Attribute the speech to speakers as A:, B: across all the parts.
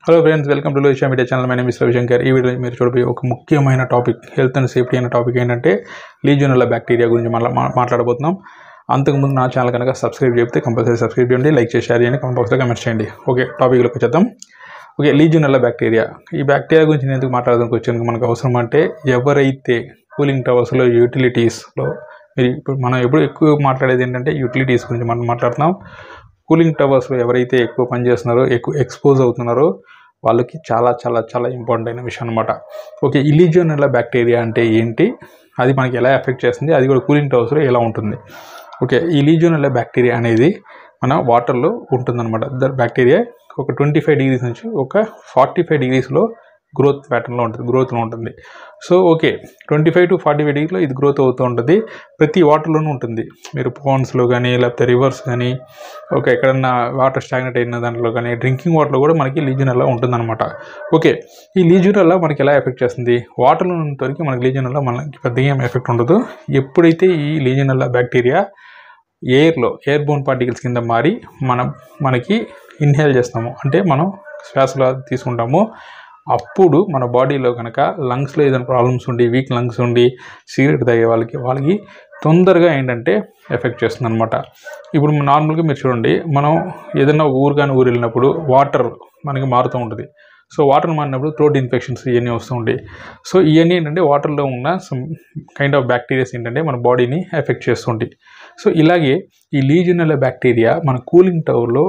A: hello friends welcome to Lohisha media channel my name is Ravishankar ఈ వీడియోలో మీరు చూడబోయే ఒక ముఖ్యమైన టాపిక్ హెల్త్ అండ్ సేఫ్టీ అనే టాపిక్ ఏంటంటే లీజియోనల్ల బ్యాక్టీరియా గురించి మళ్ళీ మాట్లాడబోతున్నాం అంతకుముందు నా ఛానల్ కనుక సబ్స్క్రైబ్ చేస్తే కంపల్సరీ సబ్స్క్రైబ్ చేయండి లైక్ చేసి షేర్ చేయండి కామెంట్ బాక్స్లో కమెంట్ చేయండి ఓకే టాపిక్లోకి వచ్చేద్దాం ఓకే లీజియోనల్ల బ్యాక్టీరియా ఈ బ్యాక్టీరియా గురించి నేను ఎందుకు మాట్లాడడానికి వచ్చాను మనకు అవసరం అంటే ఎవరైతే కూలింగ్ టవర్స్లో యూటిలిటీస్లో మీరు ఇప్పుడు మనం ఎప్పుడు ఎక్కువ మాట్లాడేది ఏంటంటే యూటిలిటీస్ గురించి మనం మాట్లాడుతున్నాం కూలింగ్ టవర్స్లో ఎవరైతే ఎక్కువ పని చేస్తున్నారో ఎక్కువ ఎక్స్పోజ్ అవుతున్నారో వాళ్ళకి చాలా చాలా చాలా ఇంపార్టెంట్ అయిన విషయం అనమాట ఓకే ఇలిజియోనెల్లా బ్యాక్టీరియా అంటే ఏంటి అది మనకి ఎలా ఎఫెక్ట్ చేస్తుంది అది కూడా కూలింగ్ టవర్స్లో ఎలా ఉంటుంది ఓకే ఈ లీజియోనెల్లా బ్యాక్టీరియా అనేది మన వాటర్లో ఉంటుందన్నమాట ద బ్యాక్టీరియా ఒక ట్వంటీ ఫైవ్ డిగ్రీస్ నుంచి ఒక ఫార్టీ ఫైవ్ డిగ్రీస్లో గ్రోత్ ప్యాటర్న్లో ఉంటుంది గ్రోత్లో ఉంటుంది so okay twenty five to forty five డిగ్రీలో ఇది గ్రోత్ అవుతూ ఉంటుంది ప్రతి వాటర్లోనూ ఉంటుంది మీరు పాండ్స్లో కానీ లేకపోతే రివర్స్ కానీ ఓకే ఎక్కడన్నా వాటర్ స్టాగ్నెట్ అయిన దాంట్లో కానీ డ్రింకింగ్ వాటర్లో కూడా మనకి లీజినల్లా ఉంటుందన్నమాట ఓకే ఈ లీజినల్లా మనకి ఎలా ఎఫెక్ట్ చేస్తుంది వాటర్లో ఉన్నంతవరకు మనకి లీజినల్లా మనకి పెద్దగా ఏం ఎఫెక్ట్ ఉండదు ఎప్పుడైతే ఈ లీజినల్లా బ్యాక్టీరియా ఎయిర్లో ఎయిర్ బోన్ పార్టికల్స్ కింద మారి మనం మనకి ఇన్హేల్ చేస్తాము అంటే మనం శ్వాసలో తీసుకుంటాము అప్పుడు మన బాడీలో కనుక లంగ్స్లో ఏదైనా ప్రాబ్లమ్స్ ఉండి వీక్ లంగ్స్ ఉండి సిగరెట్ తాగే వాళ్ళకి వాళ్ళకి తొందరగా ఏంటంటే ఎఫెక్ట్ చేస్తుంది అనమాట ఇప్పుడు నార్మల్గా మీరు చూడండి మనం ఏదైనా ఊరు కానీ ఊరు వెళ్ళినప్పుడు వాటర్ మనకి మారుతూ ఉంటుంది సో వాటర్ మారినప్పుడు థ్రోట్ ఇన్ఫెక్షన్స్ ఇవన్నీ వస్తూ ఉంటాయి సో ఇవన్నీ ఏంటంటే వాటర్లో ఉన్న సమ్ కైండ్ ఆఫ్ బ్యాక్టీరియాస్ ఏంటంటే మన బాడీని ఎఫెక్ట్ చేస్తుంటాయి సో ఇలాగే ఈ లీజినల్ బ్యాక్టీరియా మన కూలింగ్ టవర్లో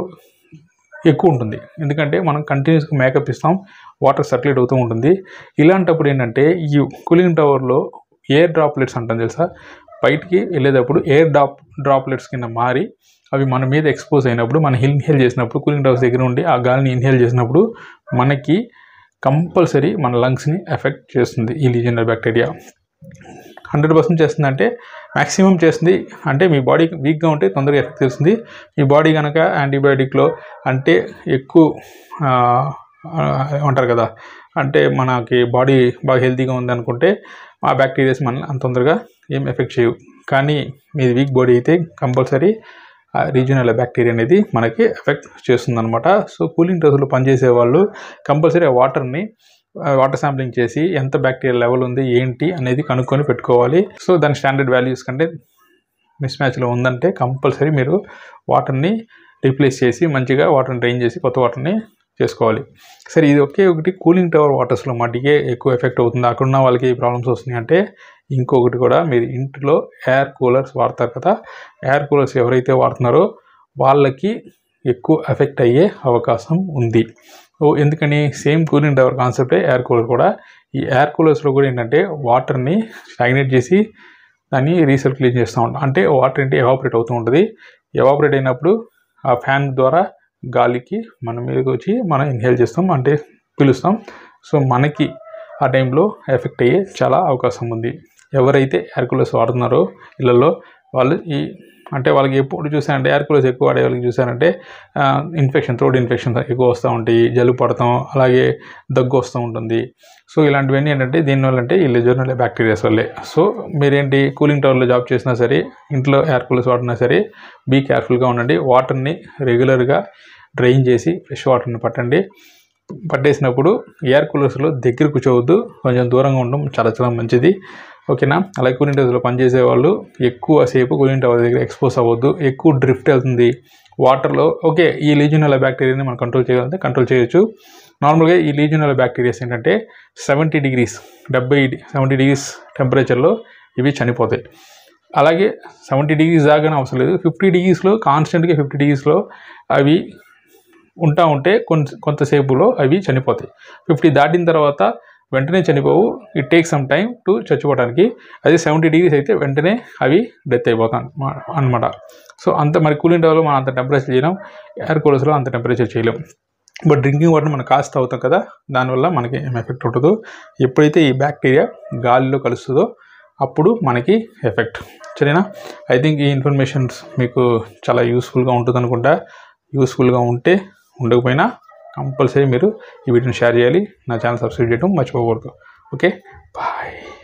A: ఎక్కువ ఉంటుంది ఎందుకంటే మనం కంటిన్యూస్గా మేకప్ ఇస్తాం వాటర్ సర్క్యులేట్ అవుతూ ఉంటుంది ఇలాంటప్పుడు ఏంటంటే ఈ కూలింగ్ టవర్లో ఎయిర్ డ్రాప్లెట్స్ అంటాం తెలుసా బయటికి వెళ్ళేటప్పుడు ఎయిర్ డ్రాప్ డ్రాప్లెట్స్ కింద మారి అవి మన మీద ఎక్స్పోజ్ అయినప్పుడు మనం ఇన్హేల్ చేసినప్పుడు కూలింగ్ టవర్స్ దగ్గర ఉండి ఆ గాలిని ఇన్హేల్ చేసినప్పుడు మనకి కంపల్సరీ మన లంగ్స్ని ఎఫెక్ట్ చేస్తుంది ఈ లీజనల్ బ్యాక్టీరియా హండ్రెడ్ పర్సెంట్ చేస్తుంది అంటే మ్యాక్సిమం చేస్తుంది అంటే మీ బాడీ వీక్గా ఉంటే తొందరగా ఎఫెక్ట్ చేస్తుంది మీ బాడీ కనుక యాంటీబయాటిక్లో అంటే ఎక్కువ ఆ, ఆ, ఉంటారు కదా అంటే మనకి బాడీ బాగా హెల్తీగా ఉంది అనుకుంటే ఆ బ్యాక్టీరియాస్ మనల్ని అంత తొందరగా ఏం ఎఫెక్ట్ చేయవు కానీ మీది వీక్ బాడీ అయితే కంపల్సరీ రీజనల్ బ్యాక్టీరియా అనేది మనకి ఎఫెక్ట్ చేస్తుంది అనమాట సో కూలింగ్ టవర్స్లో పనిచేసే వాళ్ళు కంపల్సరీ ఆ వాటర్ని వాటర్ శాంప్లింగ్ చేసి ఎంత బ్యాక్టీరియా లెవెల్ ఉంది ఏంటి అనేది కనుక్కొని పెట్టుకోవాలి సో దాని స్టాండర్డ్ వాల్యూస్ కంటే మిస్ మ్యాచ్లో ఉందంటే కంపల్సరీ మీరు వాటర్ని రీప్లేస్ చేసి మంచిగా వాటర్ని డ్రైన్ చేసి కొత్త వాటర్ని చేసుకోవాలి సరే ఇది ఒకే ఒకటి కూలింగ్ టవర్ వాటర్స్లో మట్టికే ఎక్కువ ఎఫెక్ట్ అవుతుంది అక్కడ ఉన్న వాళ్ళకి ప్రాబ్లమ్స్ వస్తున్నాయి అంటే ఇంకొకటి కూడా మీరు ఇంట్లో ఎయిర్ కూలర్స్ వాడతారు కదా ఎయిర్ కూలర్స్ ఎవరైతే వాడుతున్నారో వాళ్ళకి ఎక్కువ ఎఫెక్ట్ అయ్యే అవకాశం ఉంది ఓ ఎందుకని సేమ్ కూలింగ్ టవర్ కాన్సెప్టే ఎయిర్ కూలర్ కూడా ఈ ఎయిర్ కూలర్స్లో కూడా ఏంటంటే వాటర్ని స్టాగ్నేట్ చేసి దాన్ని రీసర్క్యులేట్ చేస్తూ ఉంటాం అంటే వాటర్ ఏంటి ఎవాపరేట్ అవుతూ ఉంటుంది ఎవాపరేట్ అయినప్పుడు ఆ ఫ్యాన్ ద్వారా గాలికి మన మీదకి వచ్చి మనం ఇన్హేల్ చేస్తాం అంటే పిలుస్తాం సో మనకి ఆ టైంలో ఎఫెక్ట్ అయ్యే చాలా అవకాశం ఉంది ఎవరైతే ఎయిర్ కూలర్స్ వాడుతున్నారో ఇళ్ళల్లో వాళ్ళు ఈ అంటే వాళ్ళకి ఎప్పుడు చూసారంటే ఎయిర్ కూలర్స్ ఎక్కువ వాడే వాళ్ళకి చూసారంటే ఇన్ఫెక్షన్ థ్రోట్ ఇన్ఫెక్షన్ ఎక్కువ వస్తూ ఉంటాయి జలుబు పడతాం అలాగే దగ్గు వస్తూ ఉంటుంది సో ఇలాంటివన్నీ ఏంటంటే దీనివల్ల అంటే ఈ లెజర్నల్ బ్యాక్టీరియాస్ వల్లే సో మీరేంటి కూలింగ్ టవర్లో జాబ్ చేసినా సరే ఇంట్లో ఎయిర్ కూలర్స్ వాడినా సరే బీ కేర్ఫుల్గా ఉండండి వాటర్ని రెగ్యులర్గా డ్రైన్ చేసి ఫ్రెష్ వాటర్ని పట్టండి పట్టేసినప్పుడు ఎయిర్ కూలర్స్లో దగ్గర కూర్చోవద్దు కొంచెం దూరంగా ఉండడం చాలా చాలా మంచిది ఓకేనా అలాగే కూలింగ్ టవర్స్లో పనిచేసే వాళ్ళు ఎక్కువ సేపు కూలింగ్ టవర్ దగ్గర ఎక్స్పోజ్ అవ్వద్దు ఎక్కువ డ్రిఫ్ట్ వెళ్తుంది వాటర్లో ఓకే ఈ లీజినల్ బ్యాక్టీరియాని మనం కంట్రోల్ చేయగలిగితే కంట్రోల్ చేయొచ్చు నార్మల్గా ఈ లీజినల్ బ్యాక్టీరియాస్ ఏంటంటే సెవెంటీ డిగ్రీస్ డెబ్బై సెవెంటీ డిగ్రీస్ టెంపరేచర్లో ఇవి చనిపోతాయి అలాగే సెవెంటీ డిగ్రీస్ దాకానే అవసరం లేదు ఫిఫ్టీ డిగ్రీస్లో కాన్స్టెంట్గా ఫిఫ్టీ డిగ్రీస్లో అవి ఉంటా ఉంటే కొంత కొంతసేపులో అవి చనిపోతాయి ఫిఫ్టీ దాటిన తర్వాత వెంటనే చనిపోవు it take some time to చచ్చిపోవడానికి అదే సెవెంటీ డిగ్రీస్ అయితే వెంటనే అవి డెత్ అయిపోతాం అనమాట సో అంత మరి కూలింగ్ టవర్లో మనం అంత టెంపరేచర్ చేయలేం ఎయిర్ కూలర్స్లో అంత టెంపరేచర్ చేయలేం బట్ డ్రింకింగ్ వాటర్ మనం కాస్త అవుతాం కదా దానివల్ల మనకి ఏం ఎఫెక్ట్ ఉండదు ఎప్పుడైతే ఈ బ్యాక్టీరియా గాలిలో కలుస్తుందో అప్పుడు మనకి ఎఫెక్ట్ సరేనా ఐ థింక్ ఈ ఇన్ఫర్మేషన్స్ మీకు చాలా యూస్ఫుల్గా ఉంటుంది అనుకుంటా యూస్ఫుల్గా ఉంటే ఉండకపోయినా కంపల్సరీ మీరు ఈ వీడియోని షేర్ చేయాలి నా ఛానల్ సబ్స్క్రైబ్ చేయడం మర్చిపోకూడదు ఓకే బాయ్